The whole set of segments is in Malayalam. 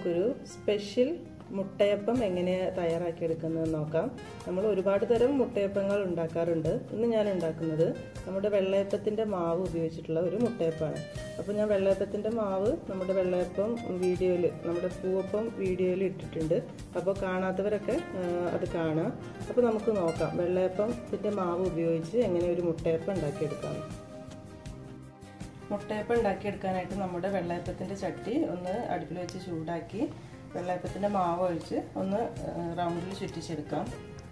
നമുക്കൊരു സ്പെഷ്യൽ മുട്ടയപ്പം എങ്ങനെ തയ്യാറാക്കിയെടുക്കുന്നത് നോക്കാം നമ്മൾ ഒരുപാട് തരം മുട്ടയപ്പങ്ങൾ ഉണ്ടാക്കാറുണ്ട് ഇന്ന് ഞാൻ ഉണ്ടാക്കുന്നത് നമ്മുടെ വെള്ളയപ്പത്തിൻ്റെ മാവ് ഉപയോഗിച്ചിട്ടുള്ള ഒരു മുട്ടയപ്പമാണ് അപ്പോൾ ഞാൻ വെള്ളയപ്പത്തിൻ്റെ മാവ് നമ്മുടെ വെള്ളയപ്പം വീഡിയോയിൽ നമ്മുടെ പൂവപ്പം വീഡിയോയിൽ ഇട്ടിട്ടുണ്ട് അപ്പോൾ കാണാത്തവരൊക്കെ അത് കാണാം അപ്പോൾ നമുക്ക് നോക്കാം വെള്ളയപ്പത്തിൻ്റെ മാവ് ഉപയോഗിച്ച് എങ്ങനെ ഒരു മുട്ടയപ്പം ഉണ്ടാക്കിയെടുക്കാം മുട്ടയപ്പം ഉണ്ടാക്കിയെടുക്കാനായിട്ട് നമ്മുടെ വെള്ളയപ്പത്തിൻ്റെ ചട്ടി ഒന്ന് അടുപ്പിൽ വെച്ച് ചൂടാക്കി വെള്ളയപ്പത്തിൻ്റെ മാവ് ഒഴിച്ച് ഒന്ന് റൗണ്ടിൽ ചുറ്റിച്ചെടുക്കാം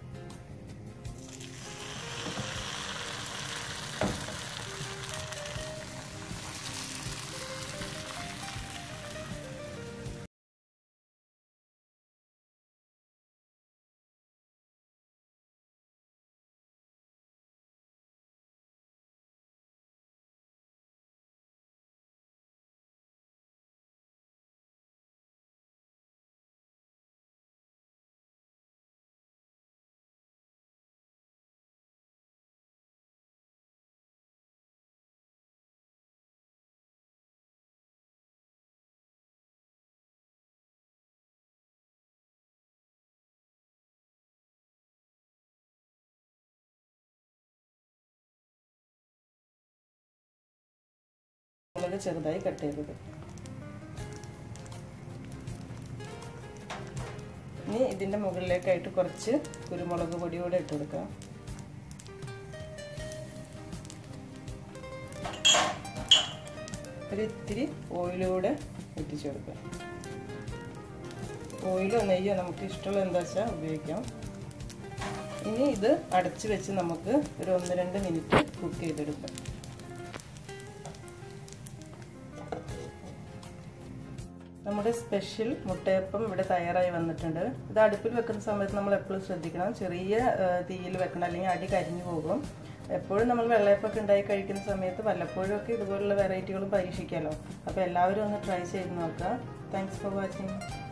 മുളക് ചെറുതായി കട്ട് ചെയ്തത് ഇനി ഇതിൻ്റെ മുകളിലേക്കായിട്ട് കുറച്ച് കുരുമുളക് പൊടി കൂടെ ഇട്ട് കൊടുക്കാം ഒരു ഇത്തിരി ഓയിലൂടെ ഇട്ടിച്ചു കൊടുക്കാം ഓയിലോ നെയ്യോ നമുക്ക് ഇഷ്ടമുള്ള എന്താ വെച്ചാൽ ഉപയോഗിക്കാം ഇനി ഇത് അടച്ചു വെച്ച് നമുക്ക് ഒരു ഒന്ന് രണ്ട് മിനിറ്റ് കുക്ക് ചെയ്തെടുക്കാം നമ്മുടെ സ്പെഷ്യൽ മുട്ടയപ്പം ഇവിടെ തയ്യാറായി വന്നിട്ടുണ്ട് ഇത് അടുപ്പിൽ വെക്കുന്ന സമയത്ത് നമ്മൾ എപ്പോഴും ശ്രദ്ധിക്കണം ചെറിയ തീയിൽ വെക്കണം അല്ലെങ്കിൽ അടി കരിഞ്ഞു പോകും എപ്പോഴും നമ്മൾ വെള്ളയപ്പൊക്കെ ഉണ്ടായി കഴിക്കുന്ന സമയത്ത് വല്ലപ്പോഴും ഒക്കെ ഇതുപോലുള്ള വെറൈറ്റികളും പരീക്ഷിക്കാമല്ലോ അപ്പോൾ എല്ലാവരും ഒന്ന് ട്രൈ ചെയ്ത് നോക്കുക താങ്ക്സ് ഫോർ വാച്ചിങ്